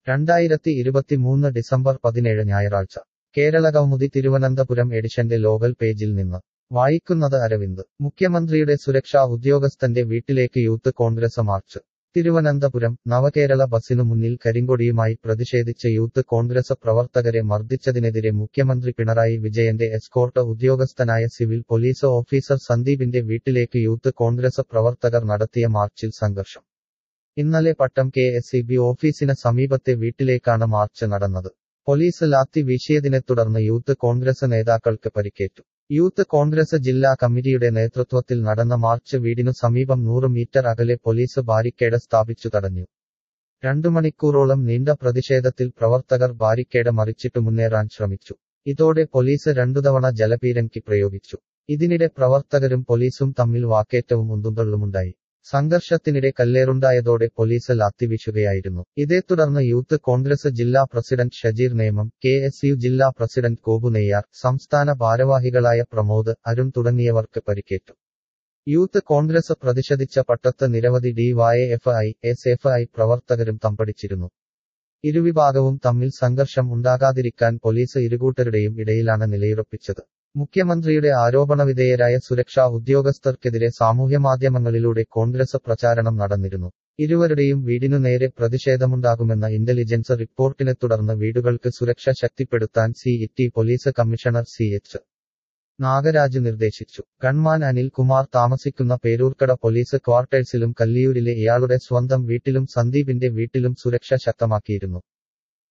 രണ്ടായിരത്തി ഇരുപത്തിമൂന്ന് ഡിസംബർ പതിനേഴ് ഞായറാഴ്ച കേരളകൗമുദി തിരുവനന്തപുരം എഡിഷന്റെ ലോകൽ പേജിൽ നിന്ന് വായിക്കുന്നത് അരവിന്ദ് മുഖ്യമന്ത്രിയുടെ സുരക്ഷാ ഉദ്യോഗസ്ഥന്റെ വീട്ടിലേക്ക് യൂത്ത് കോൺഗ്രസ് മാർച്ച് തിരുവനന്തപുരം നവകേരള ബസിനു മുന്നിൽ കരിങ്കൊടിയുമായി പ്രതിഷേധിച്ച യൂത്ത് കോൺഗ്രസ് പ്രവർത്തകരെ മർദ്ദിച്ചതിനെതിരെ മുഖ്യമന്ത്രി പിണറായി വിജയന്റെ എസ്കോർട്ട് ഉദ്യോഗസ്ഥനായ സിവിൽ പോലീസ് ഓഫീസർ സന്ദീപിന്റെ വീട്ടിലേക്ക് യൂത്ത് കോൺഗ്രസ് പ്രവർത്തകർ നടത്തിയ മാർച്ചിൽ സംഘർഷം ഇന്നലെ Pattom K S E B ഓഫീസിന് സമീപത്തെ വീട്ടിലേക്കാണ് മാർച്ച് നടന്നത് പോലീസ് ലാത്തി വീശിയതിനെ തുടർന്ന് യൂത്ത് കോൺഗ്രസ് നേതാക്കൾക്ക് പരിക്കേറ്റു യൂത്ത് കോൺഗ്രസ് ജില്ലാ കമ്മിറ്റിയുടെ നേതൃത്വത്തിൽ നടന്ന മാർച്ച് വീടിനു സമീപം നൂറ് മീറ്റർ അകലെ പോലീസ് ബാരിക്കേഡ് സ്ഥാപിച്ചു തടഞ്ഞു രണ്ടു മണിക്കൂറോളം നീണ്ട പ്രതിഷേധത്തിൽ പ്രവർത്തകർ ബാരിക്കേഡ് മറിച്ചിട്ട് മുന്നേറാൻ ശ്രമിച്ചു ഇതോടെ പോലീസ് രണ്ടുതവണ ജലപീരങ്കി പ്രയോഗിച്ചു ഇതിനിടെ പ്രവർത്തകരും പോലീസും തമ്മിൽ വാക്കേറ്റവും ഉന്തുന്തള്ളുമുണ്ടായി സംഘർഷത്തിനിടെ കല്ലേറുണ്ടായതോടെ പോലീസ് ലാത്തിവീശുകയായിരുന്നു ഇതേ തുടർന്ന് യൂത്ത് കോൺഗ്രസ് ജില്ലാ president Shajeer Nemom K S U ജില്ലാ പ്രസിഡന്റ് കോബു നെയ്യാർ സംസ്ഥാന ഭാരവാഹികളായ പ്രമോദ് അരുൺ തുടങ്ങിയവർക്ക് പരിക്കേറ്റു യൂത്ത് കോൺഗ്രസ് പ്രതിഷേധിച്ച പട്ടത്ത് നിരവധി DYF I S F I പ്രവർത്തകരും തമ്പടിച്ചിരുന്നു ഇരുവിഭാഗവും തമ്മിൽ സംഘർഷം ഉണ്ടാകാതിരിക്കാൻ പോലീസ് ഇരുകൂട്ടരുടെയും ഇടയിലാണ് നിലയുറപ്പിച്ചത് മുഖ്യമന്ത്രിയുടെ ആരോപണവിധേയരായ സുരക്ഷാ ഉദ്യോഗസ്ഥർക്കെതിരെ സാമൂഹ്യമാധ്യമങ്ങളിലൂടെ കോൺഗ്രസ് പ്രചാരണം നടന്നിരുന്നു ഇരുവരുടെയും വീടിനു നേരെ പ്രതിഷേധമുണ്ടാകുമെന്ന ഇന്റലിജൻസ് റിപ്പോർട്ടിനെ തുടർന്ന് വീടുകൾക്ക് സുരക്ഷ ശക്തിപ്പെടുത്താൻ city police commissioner C H Nagaraj നിർദ്ദേശിച്ചു ഗൺമാൻ അനിൽ കുമാർ താമസിക്കുന്ന പേരൂർക്കട പോലീസ് ക്വാർട്ടേഴ്സിലും കല്ലിയൂരിലെ ഇയാളുടെ സ്വന്തം വീട്ടിലും സന്ദീപിന്റെ വീട്ടിലും സുരക്ഷ ശക്തമാക്കിയിരുന്നു